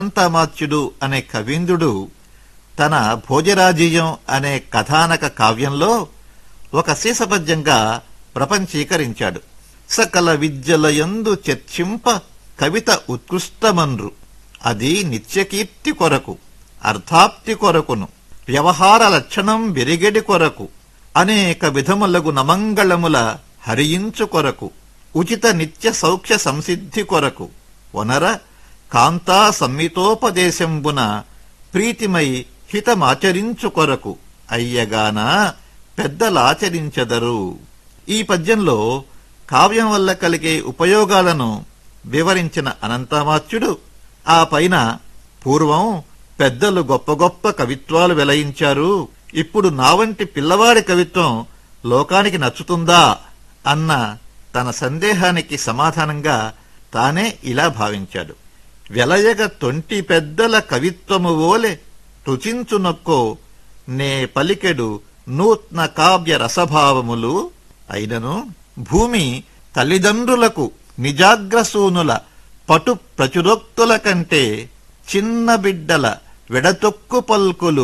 అనంతమాత్యుడు అనే కవీంద్రుడు తన భోజరాజీయం అనే కథానక కావ్యంలో ఒక సీసపద్యంగా ప్రపంచీకరించాడు సకల విద్యలయందు చర్చింప కవిత ఉత్కృష్టమన్రు అది నిత్యకీర్తి కొరకు అర్థాప్తి కొరకును వ్యవహార లక్షణం విరిగెడి కొరకు అనేక విధములగు నమంగళముల హరించు కొరకు ఉచిత నిత్య సౌఖ్య సంసిద్ధి కొరకు వనర కాంతా సంహితోపదేశంబున ప్రీతిమై హితమాచరించు కొరకు అయ్యగాన పెద్దలాచరించెదరు ఈ పద్యంలో కావ్యం వల్ల కలిగే ఉపయోగాలను వివరించిన అనంతమాత్యుడు ఆ పైన పూర్వం పెద్దలు గొప్ప గొప్ప కవిత్వాలు వెలయించారు ఇప్పుడు నా వంటి పిల్లవాడి కవిత్వం లోకానికి నచ్చుతుందా అన్న తన సందేహానికి సమాధానంగా తానే ఇలా భావించాడు వెలయగ తొంటి పెద్దల కవిత్వము ఓలె రుచించునొక్కో నే పలికెడు నూత్న కావ్య రసభావములు అయినను భూమి తల్లిదండ్రులకు నిజాగ్రసూనుల పటు ప్రచురోక్తుల కంటే చిన్న బిడ్డల వెడతొక్కు పల్కులు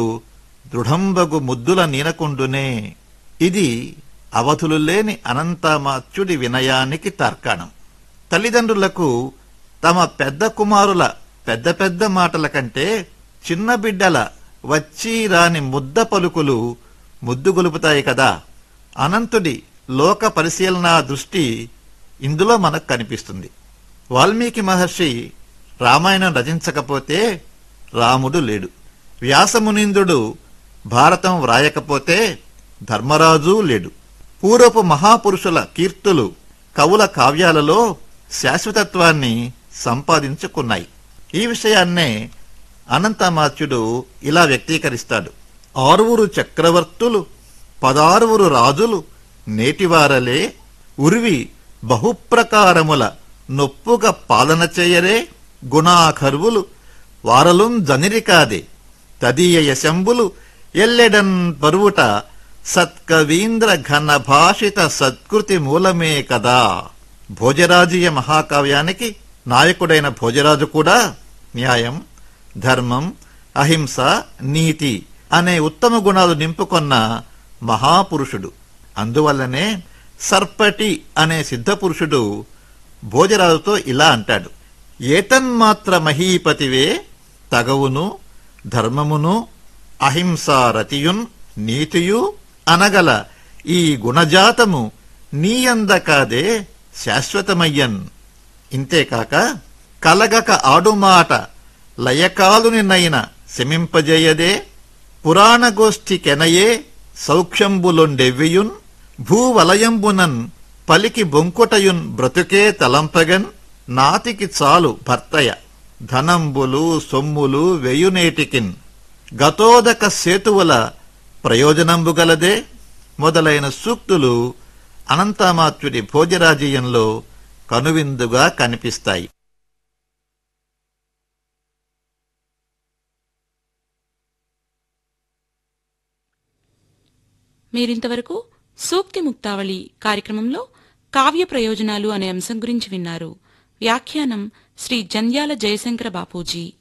దృఢంబగు ముద్దుల నీనకుండునే ఇది అవధులు లేని అనంతమాత్యుడి వినయానికి తర్కాణం తల్లిదండ్రులకు తమ పెద్ద కుమారుల పెద్ద పెద్ద మాటల కంటే చిన్న బిడ్డల వచ్చి రాని ముద్ద పలుకులు ముద్దు గొలుపుతాయి కదా అనంతుడి లోక పరిశీలనా దృష్టి ఇందులో మనకు కనిపిస్తుంది వాల్మీకి మహర్షి రామాయణం రచించకపోతే రాముడు లేడు వ్యాసమునిందుడు భారతం వ్రాయకపోతే ధర్మరాజు లేడు పూర్వపు మహాపురుషుల కీర్తులు కవుల కావ్యాలలో శాశ్వతత్వాన్ని సంపాదించుకున్నాయి ఈ విషయాన్నే అనంతమాత్యుడు ఇలా వ్యక్తీకరిస్తాడు ఆరుగురు చక్రవర్తులు పదారుగురు రాజులు నేటివారలే ఉరివి బహుప్రకారముల నొప్పుగ పాలన చేయరే గుణాఖర్వులు వారలుం జనిరి కాదే తదీయ యశంబులు ఎల్లెడన్ పరువుట సత్కవీంద్ర ఘన భాషిత సత్కృతి మూలమే కదా భోజరాజీయ మహాకావ్యానికి నాయకుడైన భోజరాజు కూడా న్యాయం ధర్మం అహింస నీతి అనే ఉత్తమ గుణాలు నింపుకొన్న మహాపురుషుడు అందువల్లనే సర్పటి అనే సిద్ధపురుషుడు భోజరాజుతో ఇలా అంటాడు ఏతన్మాత్ర మహీపతివే తగవును ధర్మమును అహింసారతియున్ నీతియు అనగల ఈ గుణజాతము నీయందకాదే శాశ్వతమయ్యన్ ఇంతేకాక కలగక ఆడుమాట లయకాలునినైన శమింపజేయదే పురాణగోష్ఠికెనయే సౌఖ్యంబులొండెవ్వియున్ భూవలయంబునన్ పలికి బొంకుటయున్ బ్రతుకే తలంపగన్ నాతికి చాలు భర్తయ ధనంబులు సొమ్ములు వెయునేటికిన్ గతోదక సేతువుల ప్రయోజనంబుగలదే మొదలైన సూక్తులు అనంతమాత్యుడి భోజరాజీయంలో కనువిందుగా కనిపిస్తాయి మీరింతవరకు సూక్తి ముక్తావళి కార్యక్రమంలో కావ్య ప్రయోజనాలు అనే అంశం గురించి విన్నారు వ్యాఖ్యానం శ్రీ జంధ్యాల జయశంకర బాపూజీ